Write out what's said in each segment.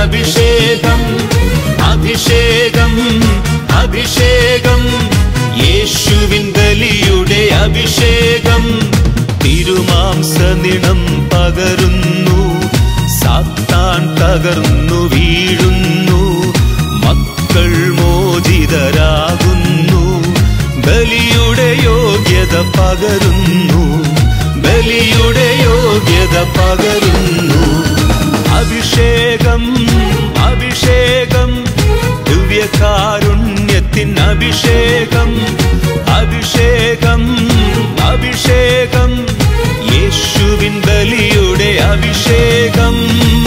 അഭിഷേകം അഭിഷേകം അഭിഷേകം യേശുവിൻ ബലിയുടെ അഭിഷേകം തിരുമാംസനിണം പകരുന്നു സാത്താൻ തകർന്നു വീഴുന്നു മക്കൾ മോചിതരാകുന്നു ബലിയുടെ യോഗ്യത പകരുന്നു ബലിയുടെ യോഗ്യത പകരുന്നു അഭിഷേകം അഭിഷേകം ദിവ്യകാരുണ്യത്തിൻ അഭിഷേകം അഭിഷേകം അഭിഷേകം യേശുവിൻ ബലിയുടെ അഭിഷേകം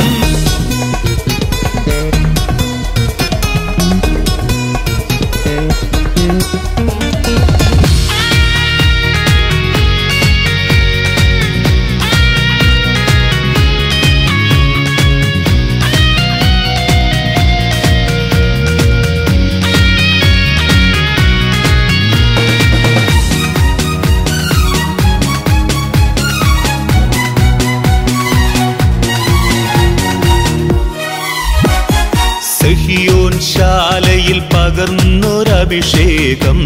സെഹിയോൻ ശാലയിൽ പകർന്നൊരഭിഷേകം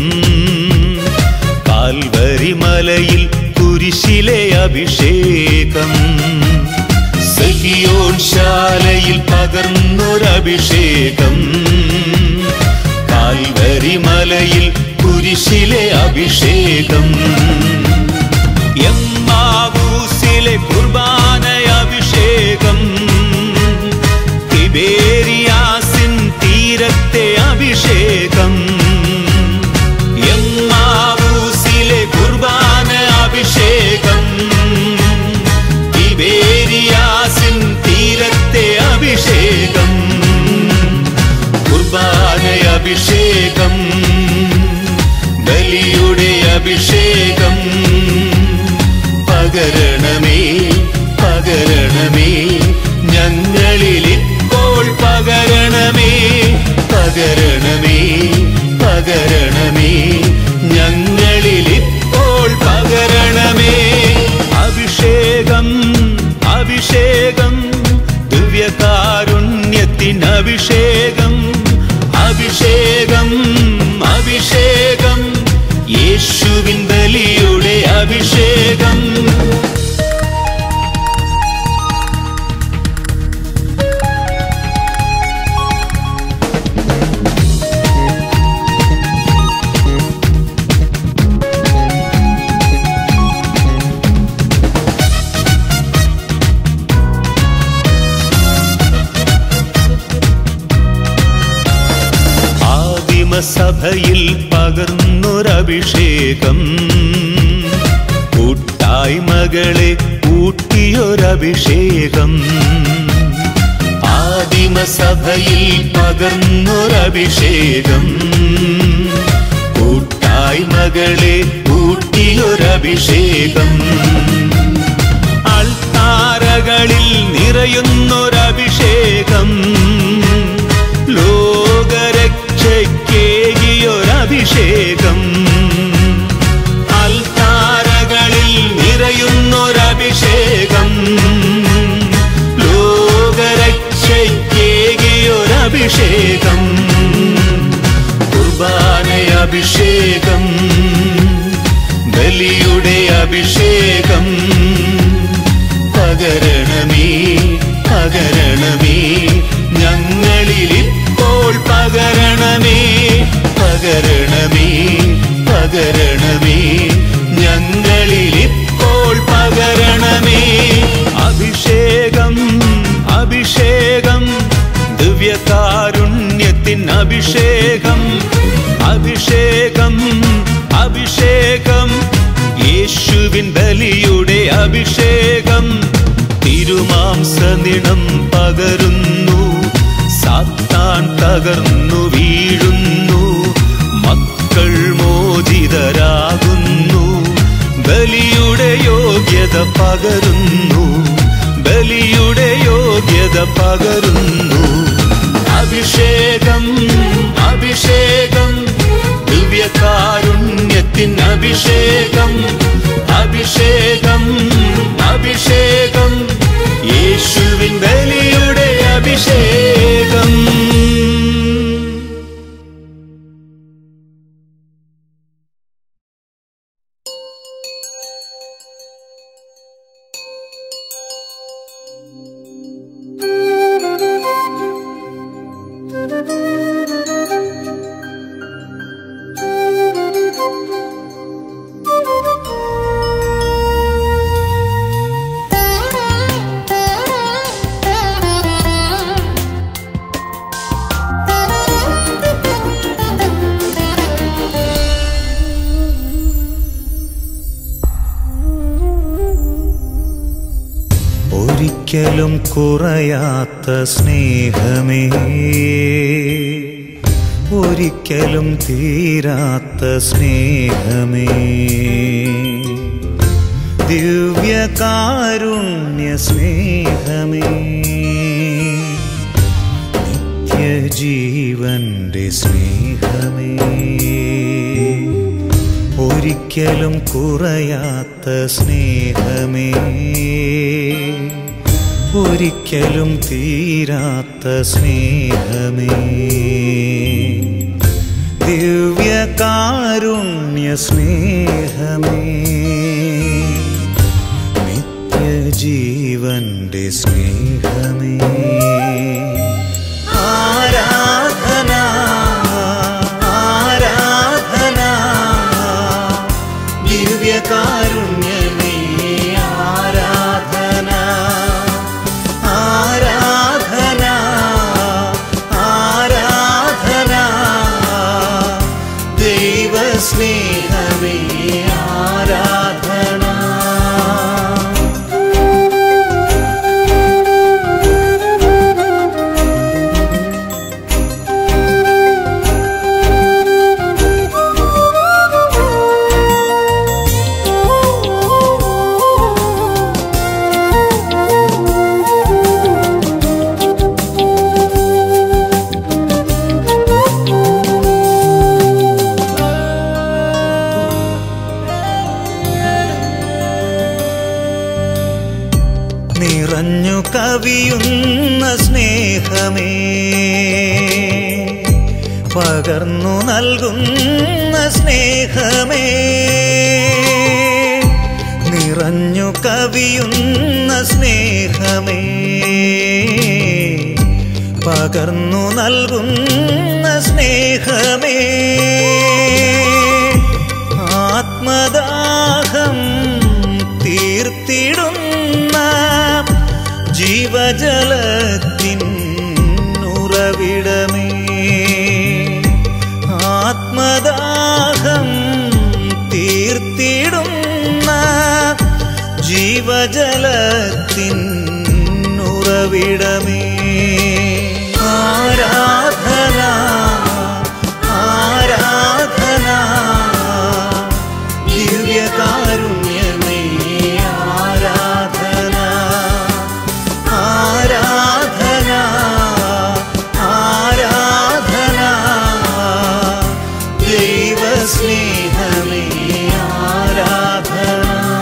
കാൽവരി മലയിൽ കുരിശിലെ അഭിഷേകം സെഹിയോൻ ശാലയിൽ പകർന്നൊരഭിഷേകം കാൽവരി മലയിൽ കുരിശിലെ അഭിഷേകം എമ്മാവൂസിലെ കുർബാന അഭിഷേകം തിബേരിയാസിൻ തീരത്തെ അഭിഷേകം എമ്മാവൂസിലെ കുർബാന അഭിഷേകം തിബേരിയാസിൻ തീരത്തെ അഭിഷേകം കുർബാന അഭിഷേകം ബലിയുടെ അഭിഷേകം പകരണമേ പകരണമേ ഞങ്ങളിൽ ഇപ്പോൾ പകരണമേ പകരണമേ പകരണമേ ഞങ്ങളിൽ ഇപ്പോൾ പകരണമേ അഭിഷേകം അഭിഷേകം ദിവ്യകാരുണ്യത്തിൻ അഭിഷേകം അഭിഷേകം അഭിഷേകം യേശുവിൻ ബലിയുടെ അഭിഷേകം ആദിമസഭയിൽ പകർന്നൊരഭിഷേകം കൂട്ടായ്മകളെ കൂട്ടിയൊരഭിഷേകം ആദിമസഭയിൽ പകർന്നൊരഭിഷേകം കൂട്ടായ്മകളെ കൂട്ടിയൊരഭിഷേകം അൾത്താരകളിൽ നിറയുന്നൊരഭിഷേകം ലോകരക്ഷയ്ക്കേകിയൊരഭിഷേകം അൽത്താരകളിൽ നിറയുന്നൊരഭിഷേകം ലോകരക്ഷയ്ക്കേകിയൊരഭിഷേകം കുർബാന അഭിഷേകം ബലിയുടെ അഭിഷേകം പകരണമേ പകരണമേ ഞങ്ങളിൽ ഇപ്പോൾ പകരണമേ പകരണമേ പകരണമേ ഞങ്ങളിൽ ഇപ്പോൾ പകരണമേ അഭിഷേകം അഭിഷേകം ദിവ്യകാരുണ്യത്തിൻ അഭിഷേകം അഭിഷേകം അഭിഷേകം യേശുവിൻ ബലിയുടെ അഭിഷേകം തിരുമാംസനിണം പകരുന്നു സാത്താൻ തകർന്നു വീഴുന്നു മക്കൾ മോചിതരാകുന്നു ബലിയുടെ യോഗ്യത പകരുന്നു ബലിയുടെ യോഗ്യത പകരുന്നു അഭിഷേകം അഭിഷേകം ദിവ്യകാരുണ്യത്തിൻ അഭിഷേകം അഭിഷേകം അഭിഷേകം യേശുവിൻ ബലിയുടെ അഭിഷേകം ഒരിക്കലും കുറയാത്ത സ്നേഹമേ ഒരിക്കലും തീരാത്ത സ്നേഹമേ ദിവ്യകാരുണ്യ സ്നേഹമേ നിത്യജീവന്റെ സ്നേഹമേ ഒരിക്കലും കുറയാത്ത സ്നേഹമേ ഒരിക്കലും തീരാത്ത സ്നേഹമേ ദിവ്യകാരുണ്യ സ്നേഹമേ നിത്യജീവന്റെ സ്നേഹമേ ആരാധന ആരാധന ദിവ്യകാരുണ്യമേ ആരാധന ആരാധന ആരാധന ദൈവസ്നേഹമേ ആരാധന നിറഞ്ഞു കവിയുന്ന സ്നേഹമേ പകർന്നു നൽകുന്ന സ്നേഹമേ നിറഞ്ഞു കവിയുന്ന സ്നേഹമേ പകർന്നു നൽകുന്ന സ്നേഹമേ ആത്മദാഹം തീർത്തിടുന്ന ജീവജലത്തിൻ ഉറവിടമേ ആത്മദാഹം തീർത്തിടുന്ന ജീവജലത്തിൻ ഉറവിടമേ ആരാധന ആരാധന ദിവ്യകാരുണ്യമേ ആരാധന ആരാധന ആരാധന ദൈവസ്നേഹമേ ആരാധന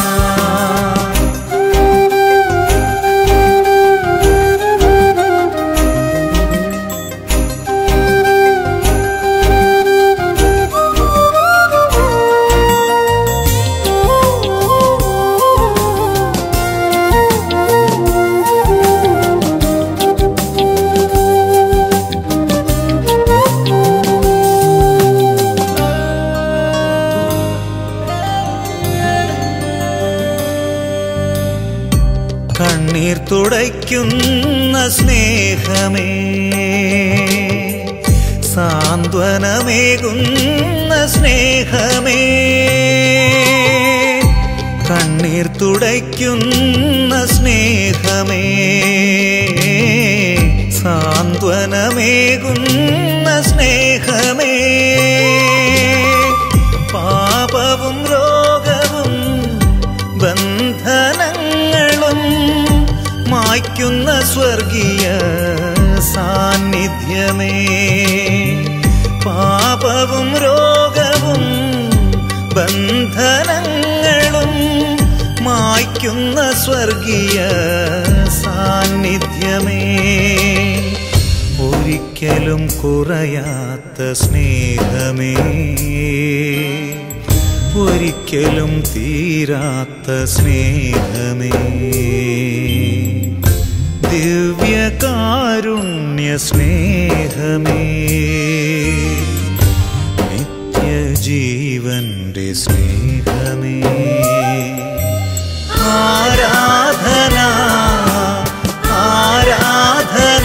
കണ്ണീർ തുടയ്ക്കുന്ന സ്നേഹമേ സാന്ത്വനമേകുന്ന സ്നേഹമേ കണ്ണീർ തുടയ്ക്കുന്ന സ്നേഹമേ സാന്ത്വനമേകുന്ന സ്നേഹമേ പാപവും രോഗവും ബന്ധനങ്ങളും മായ്ക്കുന്ന സ്വർഗീയ സാന്നിധ്യമേ പാപവും രോഗവും ബന്ധനങ്ങളും മായ്ക്കുന്ന സ്വർഗീയ സാന്നിധ്യമേ ഒരിക്കലും കുറയാത്ത സ്നേഹമേ ഒരിക്കലും തീരാത്ത സ്നേഹമേ ദിവ്യകാരുണ്യ സ്നേഹമേ നിത്യജീവന്റെ സ്നേഹമേ ആരാധന ആരാധന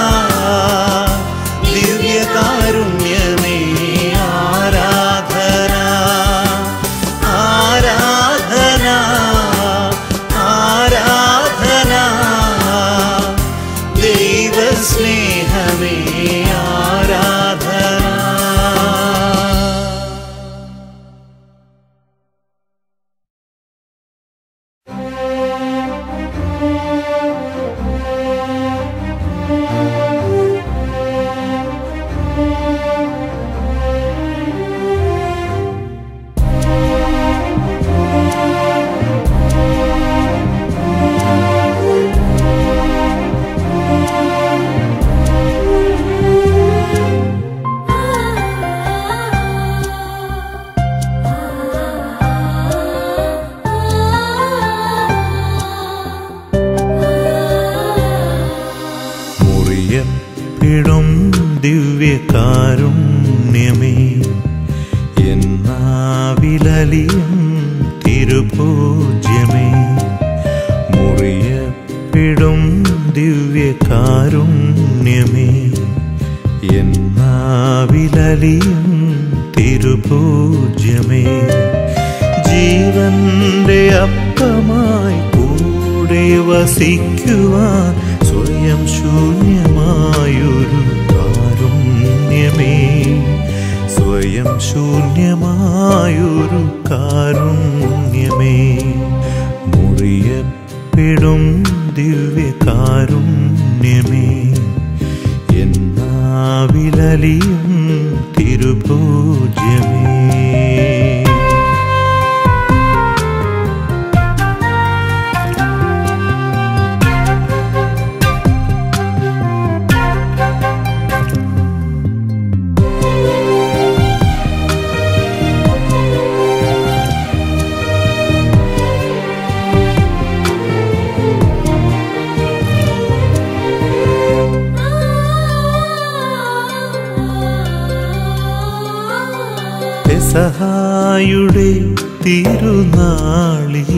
ദിവ്യകാരുണ്യമേ ആരാധന ആരാധന ആരാധന സ്നേഹമേ ആരാധന മുറിയപ്പിടും ദിവ്യകാരുണ്യമേ എന്നാവിലലിയും തിരുപൂജ്യമേ മുറിയപ്പിടും ദിവ്യകാരുണ്യമേ എന്നാവിലലിയും തിരുപൂജ്യമേ ജീവന്റെ അപ്പമായി കൂടെ വസിക്കുവാൻ സ്വയം ശൂന്യമായൊരു കാരുണ്യമേ സ്വയം ശൂന്യമായൊരു കാരുണ്യമേ മുറിയപ്പെടും ദിവ്യകാരുണ്യമേ എന്നാവിലലിയും തിരുപൂജ്യമേ പെസഹായുടെ തിരുനാളിൽ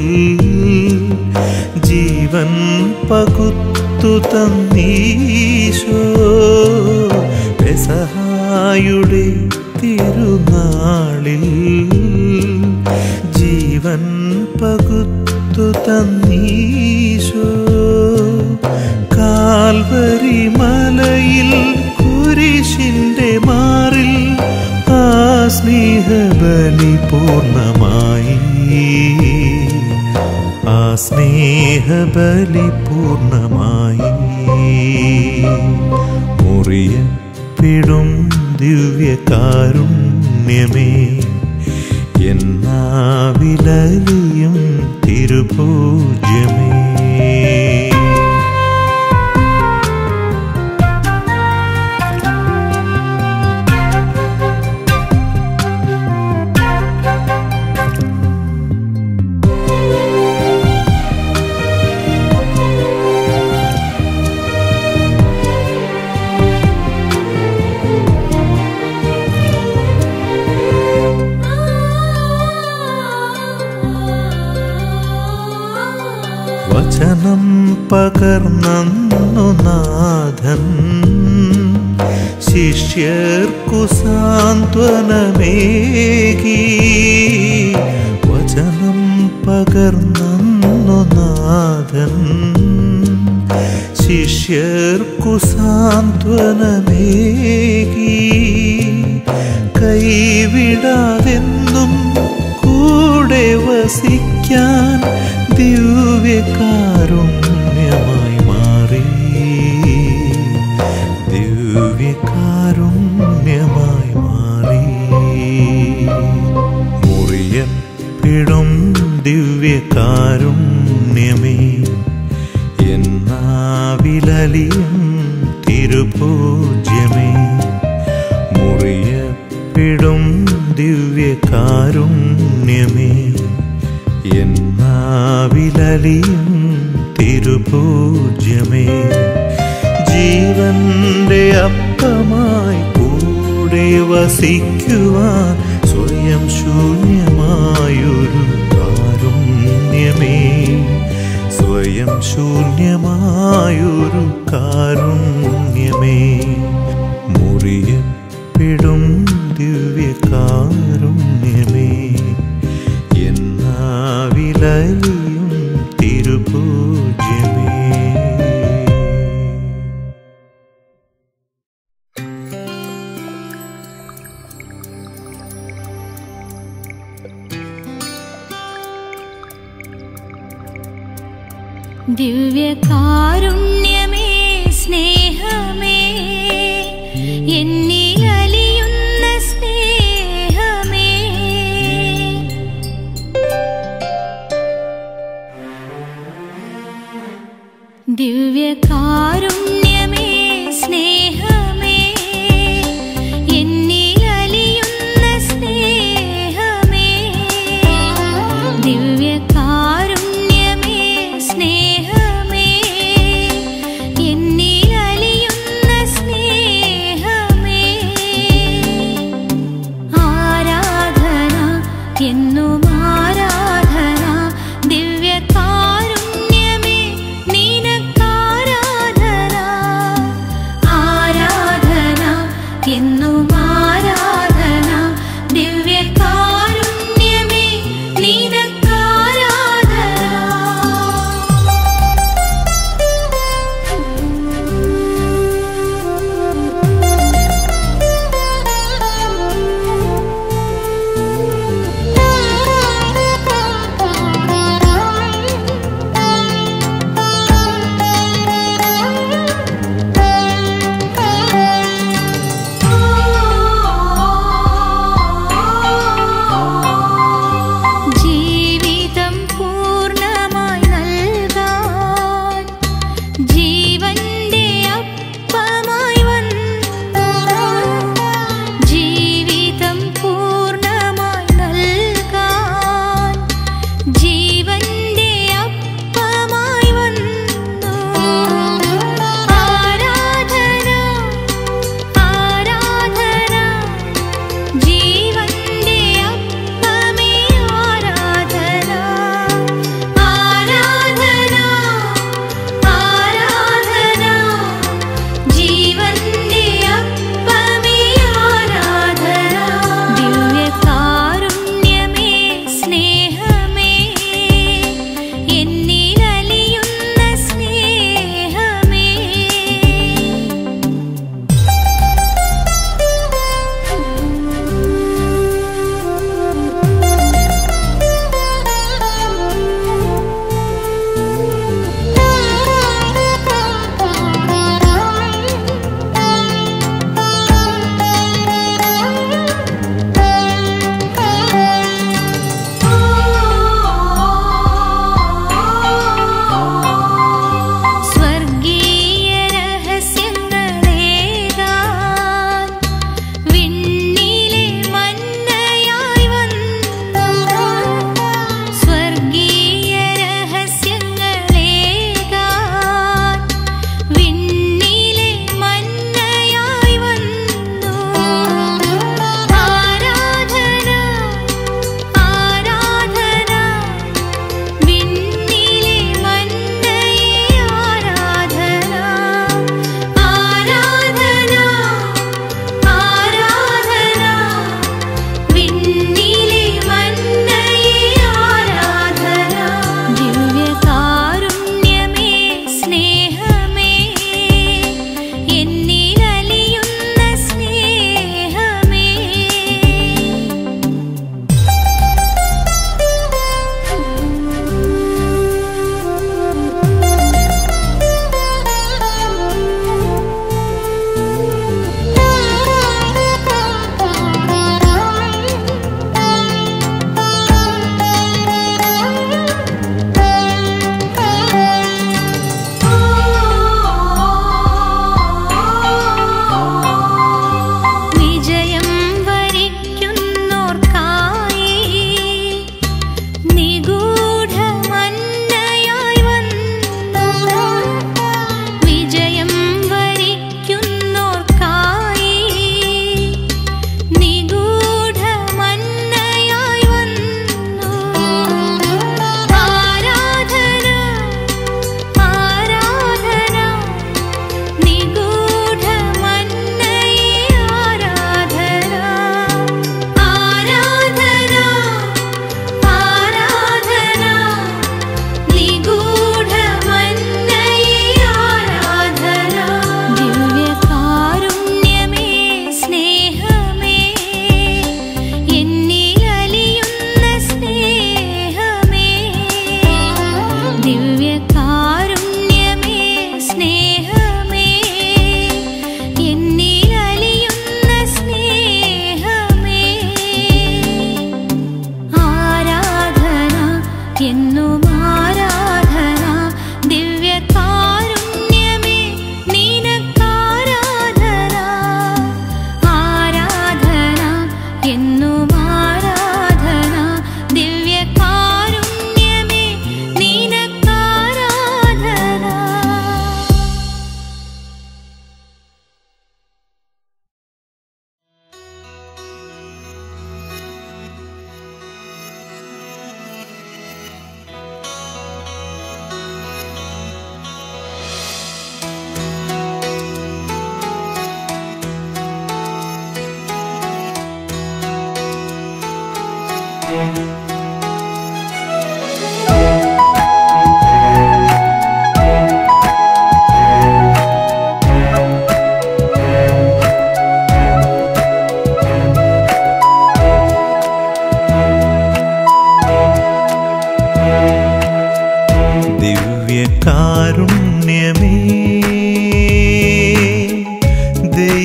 ജീവൻ പകുത്തു തന്നീശോ പെസഹായുടെ തിരുനാളിൽ ജീവൻ പകുത്തു തന്നീശോ കാൽവരി മലയിൽ കുരിശിന്റെ മാറിൽ ആ സ്നേഹബലി പൂർണ്ണമായി ആ സ്നേഹബലി പൂർണ്ണമായി മുറിയപ്പിടും ദിവ്യകാരുണ്യമേ എന്നാവിലലിയും തിരുപൂജ്യമേ വചനം പകർന്നു നാഥൻ ശിഷ്യർക്കു സാന്ത്വനമേകി വചനം പകർന്നു നാഥൻ ശിഷ്യർക്കു സാന്ത്വനമേകി കൈവിടാതെന്നും കൂടെ വസിക്കാൻ ദിവ്യകാരുണ്യമായി മാറി ദിവ്യകാരുണ്യമായി മാറി മുറിയപ്പിടും ദിവ്യകാരുണ്യമേ എന്നാവിലലിയും തിരുപൂജ്യമേ മുറിയപ്പിടും ദിവ്യകാരുണ്യമേ എന്നാവിലലിയും തിരുപൂജ്യമേ ജീവന്റെ അപ്പമായി കൂടെ വസിക്കുവാൻ സ്വയം ശൂന്യമായൊരു കാരുണ്യമേ സ്വയം ശൂന്യമായൊരു കാരുണ്യമേ മുറിയപ്പെടും ദിവ്യകാരുണ്യമേ എന്നാവിലലിയും തിരുപൂജ്യമേ ദിവ്യകാരുണ്യമേ സ്നേഹമേ എന്നിലലിയുന്ന സ്നേഹമേ ദിവ്യകാരുണ്യമേ സ്നേഹമേ എന്നിലലിയുന്ന സ്നേഹമേ ദിവ്യകാരുണ്യമേ സ്നേഹമേ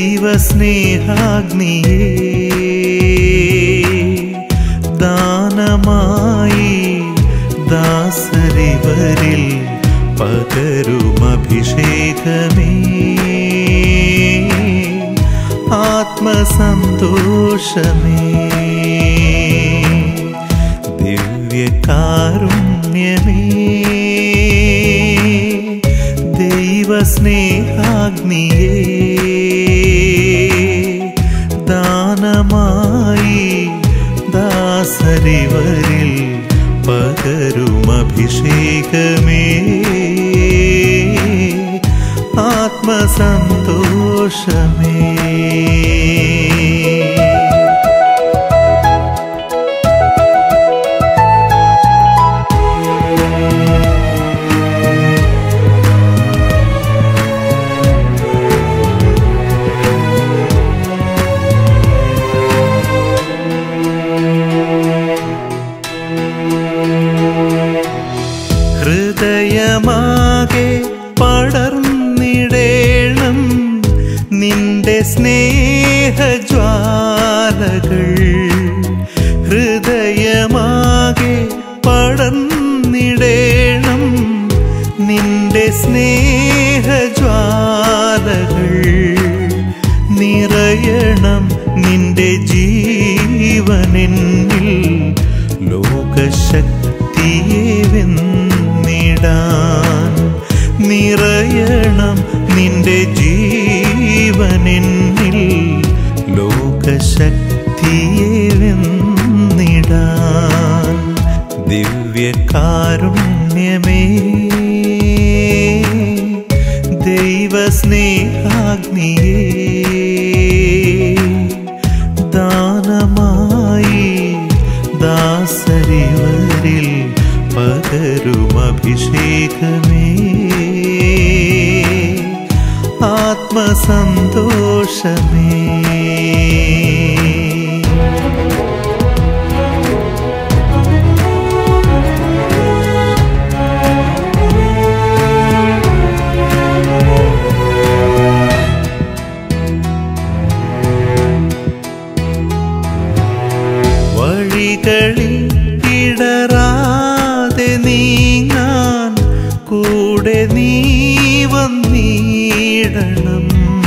ദൈവസ്നേഹാഗ്നിയേ ദാനമായി ദാസരിവരിൽ പകരുമഭിഷേകമേ ആത്മസന്തോഷമേ ദിവ്യകാരുണ്യമേ ദൈവസ്നേഹാഗ്നിയേ ദാനമായി ദാസരിവരിൽ പകരുമഭിഷേകമേ ആത്മസന്തോഷമേ ഹൃദയമാകെ പടർന്നിടേണം നിന്റെ സ്നേഹജ്വാലകൾ ഹൃദയമാകെ പടർന്നിടേണം നിന്റെ സ്നേഹജ്വാലകൾ നിറയണം നിന്റെ ജീവനെന്നിൽ ലോകശക്തിയെ വെന്നിടാൻ നിറയണം നിന്റെ ജീവനെന്നിൽ ലോകശക്തിയെ വെന്നിടാൻ ദിവ്യകാരുണ്യമേ ദൈവസ്നേഹാഗ്നിയേ ദാനമായി ദാസരിവരിൽ പകരുമഭിഷേകമേ ആത്മസന്തോഷമേ വഴികളിൽ ഇടറാതെ നീങ്ങാൻ കൂടെ നീ വന്നിടണം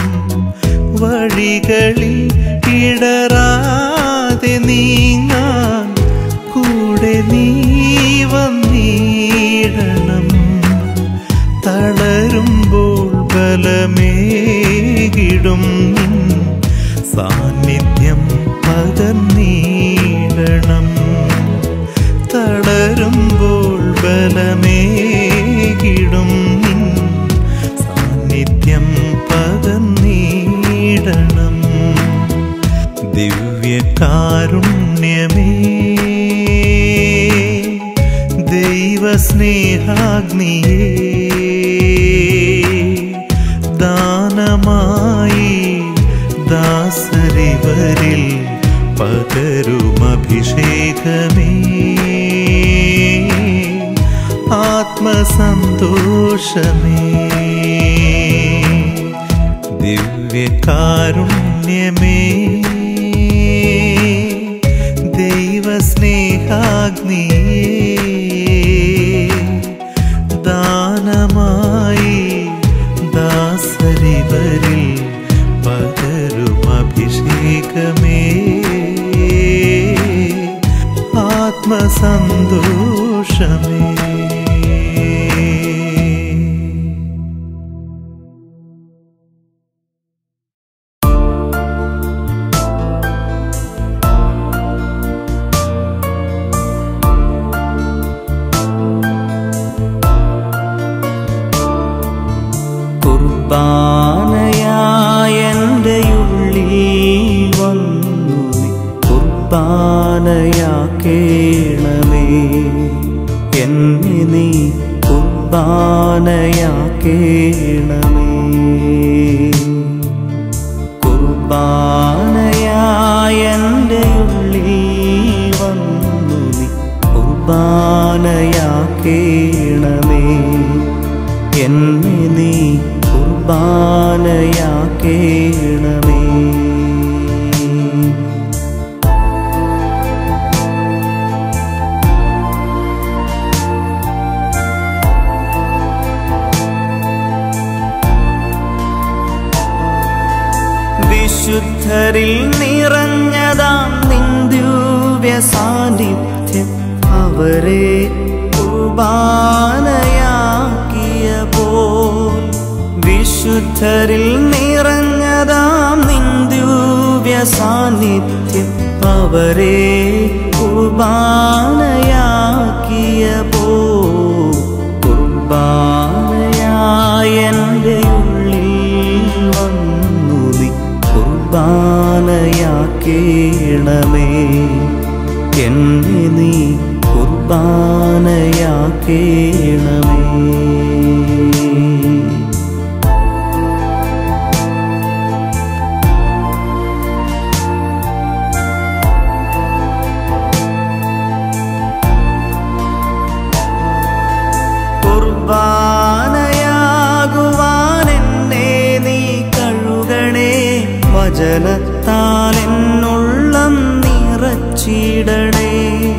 വഴികളിൽ ഇടറാതെ നീങ്ങാൻ കൂടെ നീ വന്നിടണം തളരുമ്പോൾ ബലമേകിടും നിൻ സാന്നിധ്യം പകർന്നീടണം തളരുമ്പോൾ ബലമേകിടും നിൻ സാന്നിധ്യം പകർന്നീടണം ദിവ്യകാരുണ്യമേ ദൈവസ്നേഹാഗ്നിയേ ദാനമായി ദാസരിവരിൽ പകരുമഭിഷേകമേ ആത്മസന്തോഷമേ ദിവ്യകാരുണ്യമേ ദൈവസ്നേഹാഗ്നിയേ ദാനമായി ദാസരിവരിൽ പകരുമഭിഷേകമേ ആത്മസന്തോഷമേ കുർബാനയായെൻ്റെ ഉള്ളിൽ വന്നു നീ കുർബാനയാക്കേണമേ എന്നെ നീ കുർബാനയാക്കേണമേ കുർബാനയായെൻ്റെ ഉള്ളിൽ വന്നു നീ കുർബാനയാക്കേണമേ എന്നെ നീ കുർബാനയാക്കേണമേ വിശുദ്ധരിൽ നിറഞ്ഞതാം നിന്ദ്യൂവ്യ സാന്നിധ്യം അവരെ കുർബാനയാക്കിയ പോൽ വിശുദ്ധരിൽ നിറഞ്ഞതാം നിന്ദ്യൂവ്യ സാന്നിധ്യം അവരെ കുർബാനയാക്കിയ പോ കുർബാനയായ എൻ്റെ ഉള്ളിൽ വന്നു നീ കുർബാനയാക്കേണമേ എന്നെ നീ കുർബാനയാക്കേണമേ കുർബാനയാകുവാൻ എന്നെ നീ കഴുകണേ വചനത്താൽ എന്നുള്ളം നിറച്ചിടണേ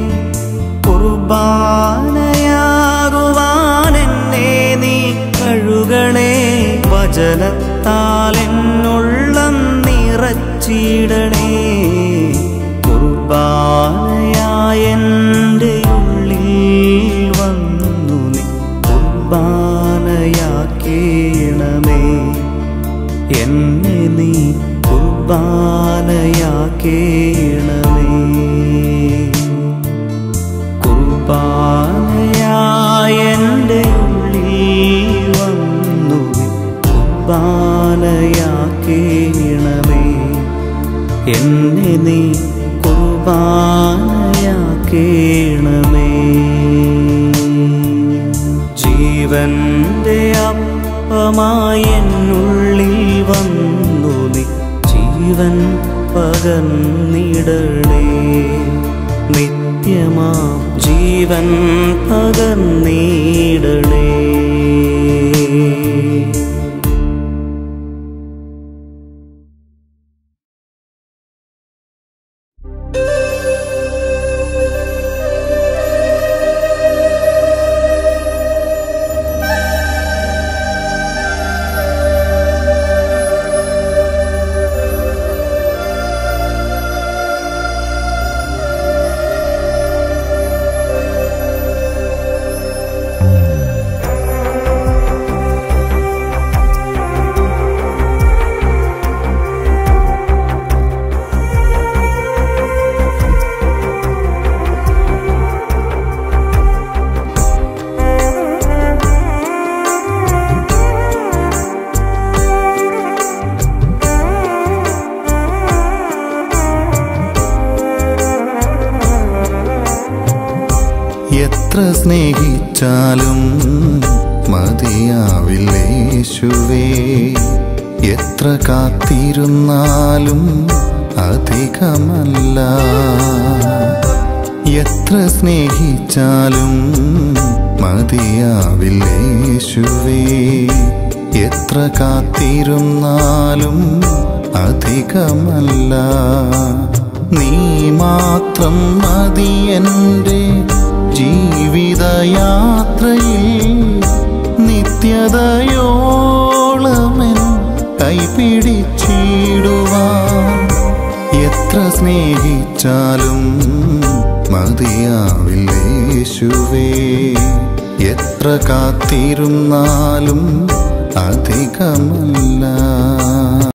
കുർബാനയാകുവാൻ എന്നെ നീ കഴുകണേ വചനത്താൽ എന്നുള്ളം നിറച്ചിടണേ കുർബാനയായ എൻ്റെ ഉള്ളിൽ വന്നു നീ കുർബാനയാക്കേണമേ എന്നെ നീ കുർബാനയാക്കേണമേ കുർബാനയായ എൻ്റെ ഉള്ളിൽ വന്നു നീ കുർബാനയാക്കേണമേ എന്നെ നീ കുർബാനയാക്കേണമേ ജീവന്റെ അപ്പമായി എന്നുള്ളിൽ വന്നു നീ ജീവൻ പകർന്നിടണേ നിത്യമാ ജീവൻ പകർന്നിടണേ എത്ര സ്നേഹിച്ചാലും മതിയാവില്ലേശുവേ എത്ര കാത്തിരുന്നാലും അധികമല്ല എത്ര സ്നേഹിച്ചാലും മതിയാവില്ലേശുവേ എത്ര കാത്തിരുന്നാലും അധികമല്ല നീ മാത്രം മതി എൻ്റെ ജീവിതയാത്രയിൽ നിത്യതയോളമൻ കൈപിടിച്ചിടുവാൻ എത്ര സ്നേഹിച്ചാലും മതിയാവില്ലേശുവേ എത്ര കാത്തിരുന്നാലും അധികമല്ല